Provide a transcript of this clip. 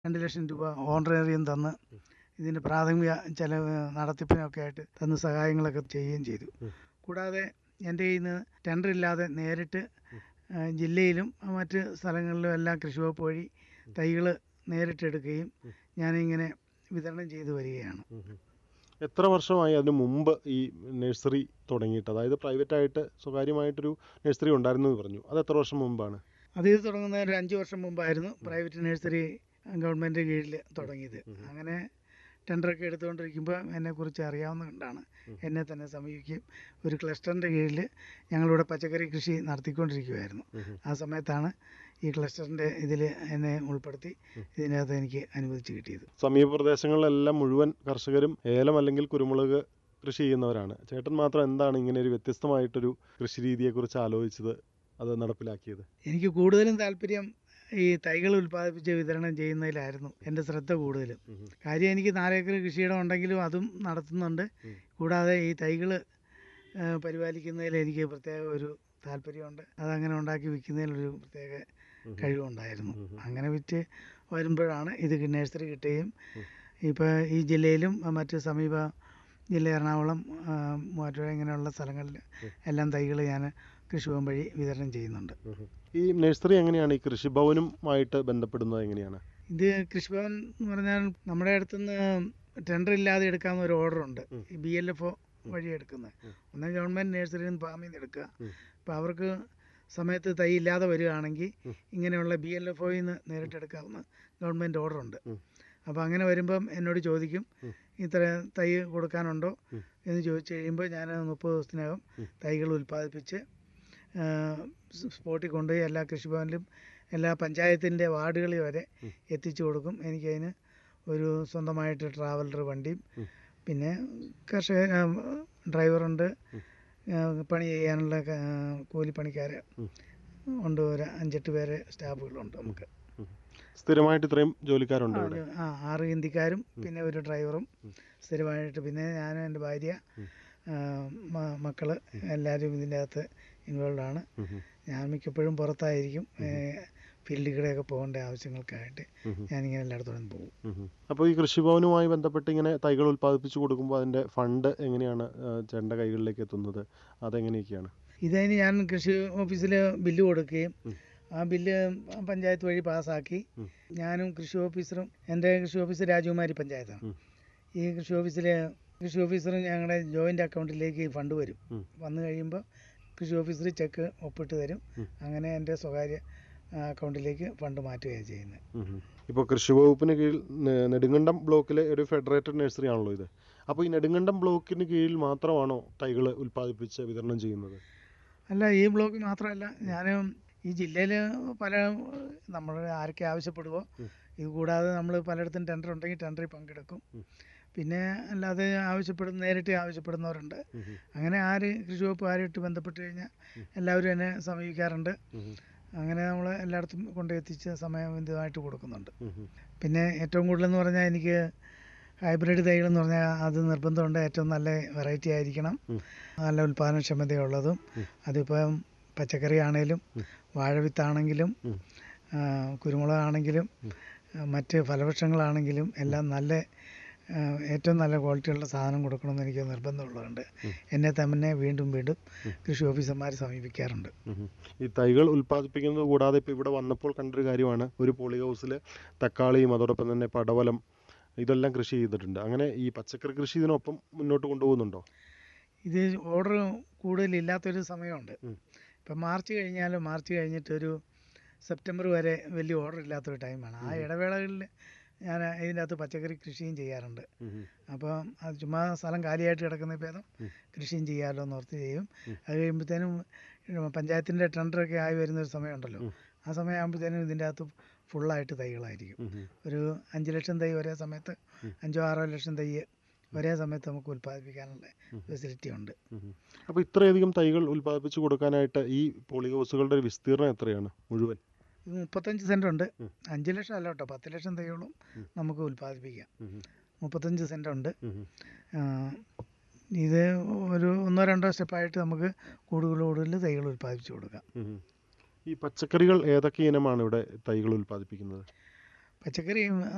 രണ്ട് ലക്ഷം രൂപ ഓണറേറിയം തന്ന് ഇതിൻ്റെ പ്രാഥമിക ചെലവ് നടത്തിപ്പിനൊക്കെ ആയിട്ട് തന്ന് സഹായങ്ങളൊക്കെ ചെയ്യുകയും ചെയ്തു ഉം. കൂടാതെ എൻ്റെ കയ്യിൽ നിന്ന് ടെൻഡർ ഇല്ലാതെ നേരിട്ട് ആ, ജില്ലയിലും മറ്റ് സ്ഥലങ്ങളിലും എല്ലാം കൃഷി വകുപ്പ് വഴി തൈകൾ നേരിട്ടെടുക്കുകയും ഞാനിങ്ങനെ വിതരണം ചെയ്തു വരികയാണ് ഉം ഉം. എത്ര വർഷമായി അതിന് മുമ്പ് ഈ നഴ്സറി തുടങ്ങിയിട്ട് അതായത് പ്രൈവറ്റ് ആയിട്ട് സ്വകാര്യമായിട്ടൊരു നഴ്സറി ഉണ്ടായിരുന്നു എന്ന് പറഞ്ഞു അത് എത്ര വർഷം മുമ്പാണ് അത് ഇത് തുടങ്ങുന്ന ഒരു അഞ്ച് വർഷം മുമ്പായിരുന്നു പ്രൈവറ്റ് നഴ്സറി ഗവൺമെൻറ് കീഴിൽ തുടങ്ങിയത് അങ്ങനെ ടെൻഡറൊക്കെ എടുത്തുകൊണ്ടിരിക്കുമ്പോൾ എന്നെക്കുറിച്ച് അറിയാവുന്ന കൊണ്ടാണ് എന്നെ തന്നെ സമീപിക്കുകയും ഒരു ക്ലസ്റ്ററിൻ്റെ കീഴിൽ ഞങ്ങളിവിടെ പച്ചക്കറി കൃഷി നടത്തിക്കൊണ്ടിരിക്കുമായിരുന്നു ഉം. ആ സമയത്താണ് ഈ ക്ലസ്റ്ററിൻ്റെ ഇതിൽ എന്നെ ഉൾപ്പെടുത്തി ഇതിനകത്ത് എനിക്ക് അനുവദിച്ച് കിട്ടിയത് സമീപ പ്രദേശങ്ങളിലെല്ലാം മുഴുവൻ കർഷകരും ഏലം അല്ലെങ്കിൽ കുരുമുളക് കൃഷി ചെയ്യുന്നവരാണ് ചേട്ടൻ മാത്രം എന്താണ് ഇങ്ങനെ ഒരു വ്യത്യസ്തമായിട്ടൊരു കൃഷി രീതിയെക്കുറിച്ച് ആലോചിച്ചത് അത് നടപ്പിലാക്കിയത് എനിക്ക് കൂടുതലും താല്പര്യം ഈ തൈകൾ ഉൽപ്പാദിപ്പിച്ച് വിതരണം ചെയ്യുന്നതിലായിരുന്നു എൻ്റെ ശ്രദ്ധ കൂടുതലും ഉം ഉം. കാര്യം എനിക്ക് നാലേക്കർ കൃഷിയിടം ഉണ്ടെങ്കിലും അതും നടത്തുന്നുണ്ട് ഉം. കൂടാതെ ഈ തൈകൾ പരിപാലിക്കുന്നതിൽ എനിക്ക് പ്രത്യേക ഒരു താല്പര്യമുണ്ട് അതങ്ങനെ ഉണ്ടാക്കി വിൽക്കുന്നതിലൊരു പ്രത്യേക ഉം. കഴിവുണ്ടായിരുന്നു ഉം. അങ്ങനെ വിറ്റ് വരുമ്പോഴാണ് ഇത് നഴ്സറി കിട്ടുകയും ഇപ്പോൾ ഈ ജില്ലയിലും മറ്റ് സമീപ ജില്ല എറണാകുളം ആ, മൂവാറ്റുപുഴ ഇങ്ങനെയുള്ള സ്ഥലങ്ങളിൽ എല്ലാം തൈകൾ ഞാൻ കൃഷിഭവൻ വഴി വിതരണം ചെയ്യുന്നുണ്ട് ഉം ഉം. ഈ നഴ്സറി എങ്ങനെയാണ് ഈ കൃഷിഭവനുമായിട്ട് ബന്ധപ്പെടുന്നത് എങ്ങനെയാണ് ഇത് കൃഷിഭവൻ എന്ന് പറഞ്ഞാൽ നമ്മുടെ അടുത്തുനിന്ന് ടെൻഡർ ഇല്ലാതെ എടുക്കാവുന്ന ഒരു ഓർഡർ ഉണ്ട് ഉം. ഈ ബി എൽ എഫ് ഒ വഴി എടുക്കുന്നത് ഉം. ഒന്ന് ഗവൺമെൻറ് നഴ്സറിയിൽ നിന്ന് ഫാമിൽ നിന്ന് എടുക്കുക ഉം. അപ്പോൾ അവർക്ക് സമയത്ത് തൈ ഇല്ലാതെ വരികയാണെങ്കിൽ ഉം. ഇങ്ങനെയുള്ള ബി എൽ എഫ് ഒയിൽ നിന്ന് നേരിട്ട് എടുക്കാവുന്ന ഗവൺമെൻറ് ഓർഡർ ഉണ്ട് ഉം. അപ്പോൾ അങ്ങനെ വരുമ്പം എന്നോട് ചോദിക്കും ഉം. ഇത്ര തൈ കൊടുക്കാനുണ്ടോ ഉം. എന്ന് ചോദിച്ചു കഴിയുമ്പോൾ ഞാൻ മുപ്പത് ദിവസത്തിനകം ഉം. തൈകൾ ഉൽപ്പാദിപ്പിച്ച് ആ, സ് സ്പോട്ടിൽ കൊണ്ടുപോയി എല്ലാ കൃഷിഭവനിലും എല്ലാ പഞ്ചായത്തിൻ്റെ വാർഡുകളിൽ വരെ ഉം. എത്തിച്ചു കൊടുക്കും എനിക്കതിന് ഒരു സ്വന്തമായിട്ട് ട്രാവലർ വണ്ടിയും ഉം. പിന്നെ കർഷക ആ, ഡ്രൈവറുണ്ട് ഉം. ആ, പണി ചെയ്യാനുള്ള ക- കൂലിപ്പണിക്കാർ ഉം. ഉണ്ട് ഒരു അഞ്ചെട്ട് പേരെ സ്റ്റാഫുകളുണ്ട് നമുക്ക് ഉം. സ്ഥിരമായിട്ട് ഇത്രയും ജോലിക്കാരുണ്ട് ആ, ഇവിടെ ഒരു- ആ ആറ് ഹിന്ദിക്കാരും പിന്നെ ഒരു ഡ്രൈവറും ഉം. സ്ഥിരമായിട്ട് പിന്നെ ഞാനും എൻ്റെ ഭാര്യ ഉം. ആ, മ- മക്കള് എല്ലാവരും ഇതിൻ്റെ അകത്ത് ഇൻവോൾവ് ആണ് ഉം ഉം. ഞാൻ മിക്കപ്പോഴും പുറത്തായിരിക്കും ഫീൽഡിൽ കൂടെയൊക്കെ പോകേണ്ട ആവശ്യങ്ങൾക്കായിട്ട് ഉം ഉം. ഞാനിങ്ങനെ എല്ലായിടത്തോടും പോകും ഉം ഉം. അപ്പോൾ ഈ കൃഷിഭവനുമായി ബന്ധപ്പെട്ട് ഇങ്ങനെ തൈകൾ ഉൽപ്പാദിപ്പിച്ചു കൊടുക്കുമ്പോൾ അതിൻ്റെ ഫണ്ട് എങ്ങനെയാണ് ആ, ചേട്ടൻ്റെ കൈകളിലേക്ക് എത്തുന്നത് അതെങ്ങനെയൊക്കെയാണ് ഇതതിന് ഞാൻ കൃഷി ഓഫീസിൽ ബില്ല് കൊടുക്കുകയും ഉം. ആ ബില്ല് പഞ്ചായത്ത് വഴി പാസ്സാക്കി ഉം. ഞാനും കൃഷി ഓഫീസറും എൻ്റെ കൃഷി ഓഫീസർ രാജകുമാരി പഞ്ചായത്താണ് ഉം. ഈ കൃഷി ഓഫീസിൽ കൃഷി ഓഫീസറും ഞങ്ങളുടെ ജോയിൻ്റ് അക്കൗണ്ടിലേക്ക് ഈ ഫണ്ട് വരും ഉം. വന്നു കഴിയുമ്പോൾ കൃഷി ഓഫീസർ ചെക്ക് ഒപ്പിട്ട് തരും ഉം. അങ്ങനെ എൻ്റെ സ്വകാര്യ ആ, അക്കൗണ്ടിലേക്ക് ഫണ്ട് മാറ്റുകയാണ് ചെയ്യുന്നത് ഉം ഉം. ഇപ്പോൾ കൃഷി വകുപ്പിന് കീഴിൽ നെ- നെടുങ്കണ്ടം ബ്ലോക്കിലെ ഒരു ഫെഡറേറ്റഡ് നഴ്സറി ആണല്ലോ ഇത് അപ്പോൾ ഈ നെടുങ്കണ്ടം ബ്ലോക്കിന് കീഴിൽ മാത്രമാണോ തൈകൾ ഉൽപ്പാദിപ്പിച്ച് വിതരണം ചെയ്യുന്നത് അല്ല ഈ ബ്ലോക്ക് മാത്രമല്ല ഞാൻ ഈ ജില്ലയിൽ പല നമ്മൾ ആരൊക്കെ ആവശ്യപ്പെടുവോ ഉം. ഇത് കൂടാതെ നമ്മൾ പലയിടത്തും ടെൻഡർ ഉണ്ടെങ്കിൽ ടെൻഡറിൽ പങ്കെടുക്കും ഉം. പിന്നെ അല്ലാതെ ആവശ്യപ്പെടുന്ന നേരിട്ട് ആവശ്യപ്പെടുന്നവരുണ്ട് ഉം ഉം. അങ്ങനെ ആര് കൃഷി വകുപ്പ് ആരുമായിട്ട് ബന്ധപ്പെട്ട് കഴിഞ്ഞാൽ എല്ലാവരും എന്നെ സമീപിക്കാറുണ്ട് ഉം ഉം. അങ്ങനെ നമ്മൾ എല്ലായിടത്തും കൊണ്ട് എത്തിച്ച് സമയബന്ധിതമായിട്ട് കൊടുക്കുന്നുണ്ട് ഉം ഉം. പിന്നെ ഏറ്റവും കൂടുതലെന്ന് പറഞ്ഞാൽ എനിക്ക് ഹൈബ്രിഡ് തൈകൾ എന്ന് പറഞ്ഞാൽ അത് നിർബന്ധമുണ്ട് ഏറ്റവും നല്ല വെറൈറ്റി ആയിരിക്കണം ഉം. നല്ല ഉൽപ്പാദനക്ഷമതയുള്ളതും ഉം. അതിപ്പം പച്ചക്കറി ആണേലും ഉം. വാഴവിത്താണെങ്കിലും ഉം. ആ, കുരുമുളകാണെങ്കിലും ഉം. ആ, മറ്റ് ഫലവൃക്ഷങ്ങളാണെങ്കിലും എല്ലാം നല്ല ആ, ഏറ്റവും നല്ല ക്വാളിറ്റിയുള്ള സാധനം കൊടുക്കണമെന്ന് എനിക്ക് നിർബന്ധമുള്ളതുകൊണ്ട് ഉം. എന്നെ തന്നെ വീണ്ടും വീണ്ടും കൃഷി ഓഫീസർമാർ സമീപിക്കാറുണ്ട് ഉം ഉം. ഈ തൈകൾ ഉൽപ്പാദിപ്പിക്കുന്നത് കൂടാതെ ഇപ്പോൾ ഇവിടെ വന്നപ്പോൾ കണ്ടൊരു കാര്യമാണ് ഒരു പോളി ഹൗസിൽ തക്കാളിയും അതോടൊപ്പം തന്നെ പടവലം ഇതെല്ലാം കൃഷി ചെയ്തിട്ടുണ്ട് അങ്ങനെ ഈ പച്ചക്കറി കൃഷി ഇതിനൊപ്പം മുന്നോട്ട് കൊണ്ടുപോകുന്നുണ്ടോ ഇത് ഓർഡർ കൂടുതലില്ലാത്തൊരു സമയമുണ്ട് ഉം. ഇപ്പം മാർച്ച് കഴിഞ്ഞാൽ മാർച്ച് കഴിഞ്ഞിട്ടൊരു സെപ്റ്റംബർ വരെ വലിയ ഓർഡർ ഇല്ലാത്തൊരു ടൈമാണ് ആ ഇടവേളകളിൽ ഞാൻ ഇതിൻ്റെ അകത്ത് പച്ചക്കറി കൃഷിയും ചെയ്യാറുണ്ട് ഉം ഉം. അപ്പോൾ അത് ചുമ്മാ സ്ഥലം കാലിയായിട്ട് കിടക്കുന്ന ഭേദം ഉം. കൃഷിയും ചെയ്യാമല്ലോ എന്ന് ഓർത്ത് ചെയ്യും ഉം. അത് കഴിയുമ്പോഴത്തേനും പഞ്ചായത്തിൻ്റെ ടെൻഡറൊക്കെ ആയി വരുന്ന ഒരു സമയമുണ്ടല്ലോ ഉം. ആ സമയമാകുമ്പോഴത്തേനും ഇതിൻ്റെ അകത്ത് ഫുള്ളായിട്ട് തൈകളായിരിക്കും ഉം ഉം. ഒരു അഞ്ച് ലക്ഷം തൈ ഒരേ സമയത്ത് ഉം. അഞ്ചോ ആറോ ലക്ഷം തൈ ഒരേ സമയത്ത് നമുക്ക് ഉൽപ്പാദിപ്പിക്കാനുള്ള ഫെസിലിറ്റി ഉണ്ട് ഉം ഉം. അപ്പോൾ ഇത്രയധികം തൈകൾ ഉൽപ്പാദിപ്പിച്ചു കൊടുക്കാനായിട്ട് ഈ പോളി ഹൗസുകളുടെ ഒരു വിസ്തീർണം എത്രയാണ് മുഴുവൻ ഇത് മുപ്പത്തഞ്ച് സെൻറ് ഉണ്ട് ഉം. അഞ്ച് ലക്ഷം അല്ല കേട്ടോ പത്ത് ലക്ഷം തൈകളും ഉം. നമുക്ക് ഉൽപ്പാദിപ്പിക്കാം ഉം ഉം. മുപ്പത്തഞ്ച് സെൻറ് ഉണ്ട് ഉം ഉം. ആ, ഇത് ഒരു ഒന്നോ രണ്ടോ സ്റ്റെപ്പായിട്ട് നമുക്ക് കൂടുതൽ കൂടുതൽ തൈകൾ ഉൽപ്പാദിപ്പിച്ചു കൊടുക്കാം ഉം ഉം. ഈ പച്ചക്കറികൾ ഏതൊക്കെ ഇനമാണ് ഇവിടെ തൈകൾ ഉൽപ്പാദിപ്പിക്കുന്നത് പച്ചക്കറി